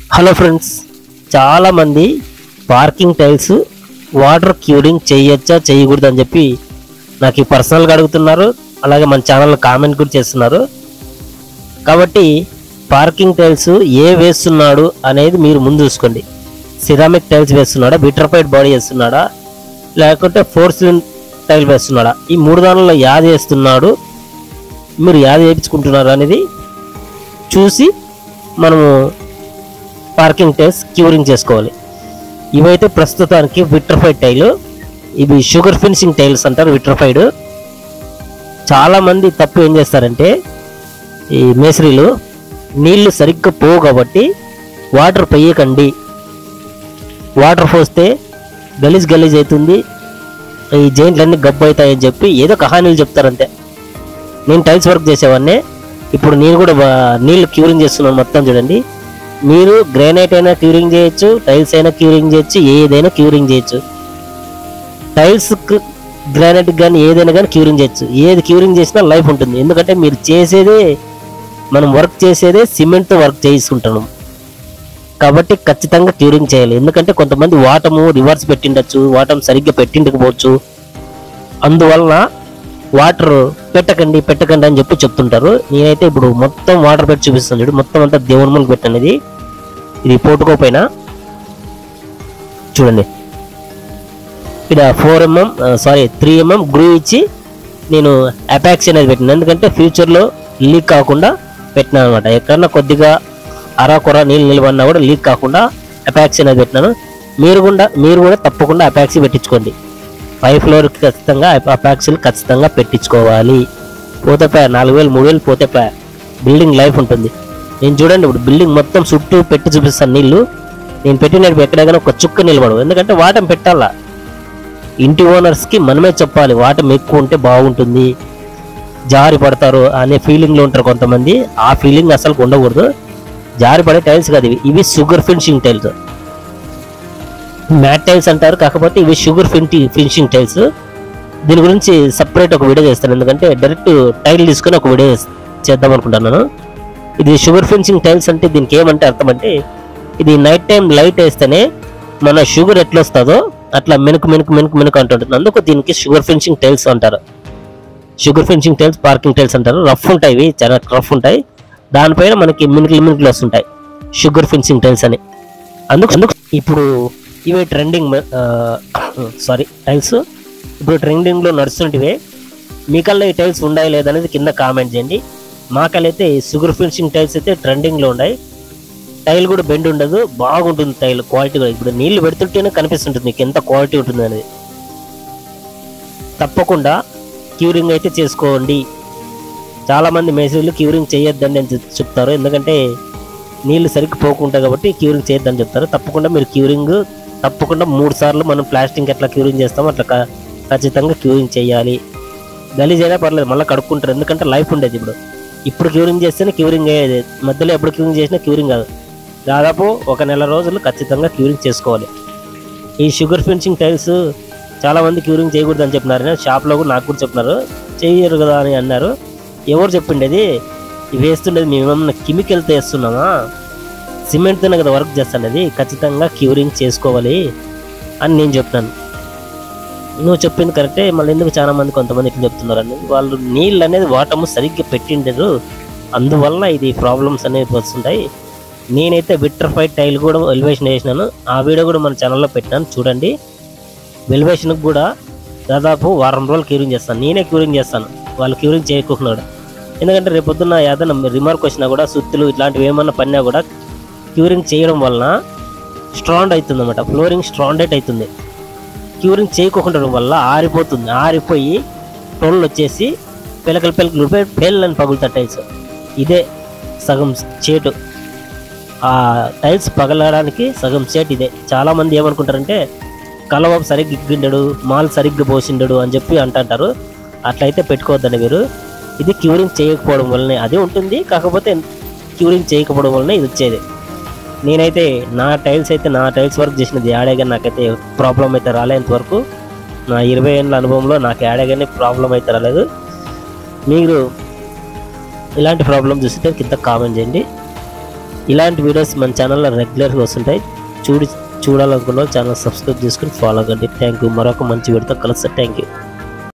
hello friends చాలామంది parking tiles water curing చేయొచ్చా చేయకూడదు అని చెప్పి నాకు ఈ పర్సనల్గా అడుగుతున్నారు అలాగే మన ఛానల్ కామెంట్ కూడా చేస్తున్నారు కాబట్టి పార్కింగ్ టైల్స్ ఏ వేస్తున్నాడు అనేది మీరు ముందు చూసుకోండి సిరామిక్ టైల్స్ వేస్తున్నాడా బిటర్ఫైడ్ బాడీ వేస్తున్నాడా లేకుంటే ఫోర్సిలిన్ టైల్ వేస్తున్నాడా ఈ మూడు దానిలో యాది వేస్తున్నాడు మీరు యాది వేయించుకుంటున్నారు అనేది చూసి మనము పార్కింగ్ టైల్స్ క్యూరింగ్ చేసుకోవాలి ఇవైతే ప్రస్తుతానికి విట్రఫైడ్ టైల్ ఇవి షుగర్ ఫినిషింగ్ టైల్స్ అంటారు విట్రఫైడ్ చాలా మంది తప్పు ఏం చేస్తారంటే ఈ మేసరీలు నీళ్లు సరిగ్గా పోవు కాబట్టి వాటర్ పొయ్యకండి వాటర్ పోస్తే గలీజ్ గలీజ్ అవుతుంది ఈ జైంట్లన్నీ గబ్బు అవుతాయని చెప్పి ఏదో కహానీలు చెప్తారంతే నేను టైల్స్ వర్క్ చేసేవాడిని ఇప్పుడు నేను కూడా బా- నీళ్లు క్యూరింగ్ చేస్తున్నాను మొత్తం చూడండి మీరు గ్రానైట్ అయినా క్యూరింగ్ చేయొచ్చు టైల్స్ అయినా క్యూరింగ్ చేయొచ్చు ఏదైనా క్యూరింగ్ చేయొచ్చు టైల్స్ గ్రానైట్ కానీ ఏదైనా కానీ క్యూరింగ్ చేయొచ్చు ఏది క్యూరింగ్ చేసినా లైఫ్ ఉంటుంది ఎందుకంటే మీరు చేసేదే మనం వర్క్ చేసేదే సిమెంట్తో వర్క్ చేసుకుంటున్నాం కాబట్టి ఖచ్చితంగా క్యూరింగ్ చేయాలి ఎందుకంటే కొంతమంది వాటము రివర్స్ పెట్టిండొచ్చు వాటం సరిగ్గా పెట్టిండకపోవచ్చు అందువలన వాటర్ పెట్టకండి పెట్టకండి అని చెప్పి చెప్తుంటారు నేనైతే ఇప్పుడు మొత్తం వాటర్ పెట్టి చూపిస్తాను చూడు మొత్తం అంతా దేవుని మూలకి పెట్టనేది ఇది పోటుకోపోయిన చూడండి ఇక్కడ four MM sorry three MM groove ఇచ్చి నేను అపాక్స్ అనేది పెట్టిన ఎందుకంటే ఫ్యూచర్లో లీక్ కాకుండా పెట్టినాను అనమాట ఎక్కడన్నా కొద్దిగా అరాకొర నీళ్ళు నిలబడినా కూడా లీక్ కాకుండా అపాక్స్ అనేది పెట్టినాను మీరు కూడా మీరు కూడా తప్పకుండా అపాక్సీ పెట్టించుకోండి పై ఫ్లోర్ ఖచ్చితంగా అపాక్సీలు ఖచ్చితంగా పెట్టించుకోవాలి పోతే పా నాలుగు వేలు మూడు వేలు పోతే పా బిల్డింగ్ లైఫ్ ఉంటుంది నేను చూడండి ఇప్పుడు బిల్డింగ్ మొత్తం చుట్టూ పెట్టి చూపిస్తాను నీళ్లు నేను పెట్టినప్పుడు ఎక్కడైనా ఒక చుక్క నిలబడవు ఎందుకంటే వాటం పెట్టాలా ఇంటి ఓనర్స్ కి మనమే చెప్పాలి వాటం ఎక్కువ ఉంటే బాగుంటుంది జారి పడతారు అనే ఫీలింగ్ లో ఉంటారు కొంతమంది ఆ ఫీలింగ్ అసలు ఉండకూడదు జారి పడే టైల్స్ కాదు ఇవి ఇవి sugar finishing tiles matt tiles అంటారు కాకపోతే ఇవి షుగర్ ఫింటి ఫినిషింగ్ టైల్స్ దీని గురించి సపరేట్ ఒక వీడియో చేస్తాను ఎందుకంటే డైరెక్ట్ టైల్ తీసుకొని ఒక వీడియో చేస్- చేద్దాం అనుకుంటున్నాను ఇది షుగర్ ఫినిషింగ్ టైల్స్ అంటే దీనికి ఏమంటే అర్థం అంటే ఇది నైట్ టైం లైట్ వేస్తేనే మన షుగర్ ఎట్లా వస్తుందో అట్లా మెనుకు మెనుకు మెనుకు మెనుకు అంటుంటుంది అందుకు దీనికి షుగర్ ఫినిషింగ్ టైల్స్ అంటారు sugar finishing tiles parking tiles అంటారు రఫ్ ఉంటాయి ఇవి చాలా రఫ్ ఉంటాయి దానిపైన మనకి మినుకులు మినుకులు వస్తుంటాయి షుగర్ ఫినిషింగ్ టైల్స్ అని అందుకు అందుకు ఇప్పుడు ఇవే ట్రెండింగ్ సారీ టైల్స్ ఇప్పుడు ట్రెండింగ్ లో నడుస్తుంటివే మీకల్లా ఈ టైల్స్ ఉన్నాయి లేదనేది కింద కామెంట్ చేయండి మాకైతే షుగర్ ఫినిషింగ్ టైల్స్ అయితే ట్రెండింగ్ లో ఉన్నాయి టైల్ కూడా బెండ్ ఉండదు బాగుంటుంది టైల్ క్వాలిటీ కూడా ఇప్పుడు నీళ్లు పెడుతుంటేనే కనిపిస్తుంటుంది మీకు ఎంత క్వాలిటీ ఉంటుంది అనేది తప్పకుండా క్యూరింగ్ అయితే చేసుకోండి చాలా మంది మేసరీలు క్యూరింగ్ చేయొద్దండి అని చెప్- చెప్తారు ఎందుకంటే నీళ్లు సరిగ్గా పోకుంటాయి కాబట్టి క్యూరింగ్ చేయొద్దని చెప్తారు తప్పకుండా మీరు క్యూరింగ్ తప్పకుండా మూడు సార్లు మనం ప్లాస్టింగ్ ఎట్లా క్యూరింగ్ చేస్తామో అట్లా క- ఖచ్చితంగా క్యూరింగ్ చేయాలి గలీజ్ అయినా పర్లేదు మళ్ళీ కడుక్కుంటారు ఎందుకంటే లైఫ్ ఉండేది ఇప్పుడు ఇప్పుడు క్యూరింగ్ చేస్తేనే క్యూరింగ్ అయ్యేది మధ్యలో ఎప్పుడు క్యూరింగ్ చేసినా క్యూరింగ్ కాదు దాదాపు ఒక నెల రోజులు ఖచ్చితంగా క్యూరింగ్ చేసుకోవాలి ఈ షుగర్ ఫినిషింగ్ టైల్స్ చాలా మంది క్యూరింగ్ చేయకూడదు అని చెప్పినారు నేను షాప్లో కూడా నాకు కూడా చెప్పినారు చేయరు కదా అని అన్నారు ఎవరు చెప్పిండేది ఇవి వేస్తుండేది మేము ఏమన్నా కెమికల్తో వేస్తున్నామా సిమెంట్తోనే కదా వర్క్ చేస్తుండేది ఖచ్చితంగా క్యూరింగ్ చేసుకోవాలి అని నేను చెప్తాను నువ్వు చెప్పింది కరెక్టే మళ్ళీ ఎందుకు చాలా మంది కొంతమంది ఇట్లా చెప్తున్నారు అని వాళ్ళు నీళ్ళు అనేది వాటము సరిగ్గా పెట్టిండరు అందువల్ల ఇది ప్రాబ్లమ్స్ అనేవి వస్తుంటాయి నేనైతే విట్రఫైడ్ టైల్ కూడా ఎలివేషన్ వేసినాను ఆ వీడియో కూడా మన ఛానల్లో పెట్టినాను చూడండి వెలివేషన్కి కూడా దాదాపు వారం రోజులు క్యూరింగ్ చేస్తాను నేనే క్యూరింగ్ చేస్తాను వాళ్ళు క్యూరింగ్ చేయకుండా ఎందుకంటే రేపు పొద్దున్న ఏదైనా రిమార్క్ వచ్చినా కూడా సుత్తులు ఇట్లాంటివి ఏమన్నా పడినా కూడా క్యూరింగ్ చేయడం వలన స్ట్రాండ్ అవుతుంది అనమాట ఫ్లోరింగ్ స్ట్రాండెడ్ అవుతుంది క్యూరింగ్ చేయకుండా వల్ల ఆరిపోతుంది ఆరిపోయి టోళ్ళు వచ్చేసి పిలకలు పిలకలు ఊడిపోయి పేర్లని పగులుతాయి టైల్స్ ఇదే సగం చేటు ఆ టైల్స్ పగలడానికి సగం సేట్ ఇదే చాలా మంది ఏమనుకుంటారంటే కలవ సరిగ్గా ఇగ్గిండడు మాల్ సరిగ్గా పోసిండడు అని చెప్పి అంటుంటారు అట్లయితే పెట్టుకోవద్దండి మీరు ఇది క్యూరింగ్ చేయకపోవడం వల్లనే అదే ఉంటుంది కాకపోతే క్యూరింగ్ చేయకపోవడం వల్లనే ఇది వచ్చేది నేనైతే నా టైల్స్ అయితే నా టైల్స్ వర్క్ చేసినది యాడేగా నాకైతే ప్రాబ్లం అయితే రాలేంత వరకు నా ఇరవై ఏళ్ళ అనుభవంలో నాకు యాడేగానే ప్రాబ్లం అయితే రాలేదు మీరు ఇలాంటి ప్రాబ్లం చూస్తే కింద కామెంట్ చేయండి ఇలాంటి వీడియోస్ మన ఛానల్లో రెగ్యులర్గా వస్తుంటాయి చూడి చూడాలనుకున్న ఛానల్ సబ్స్క్రైబ్ చేసుకుని ఫాలో అవ్వండి థ్యాంక్ యూ మరొక మంచి వీడియోతో కలుస్తా థ్యాంక్ యూ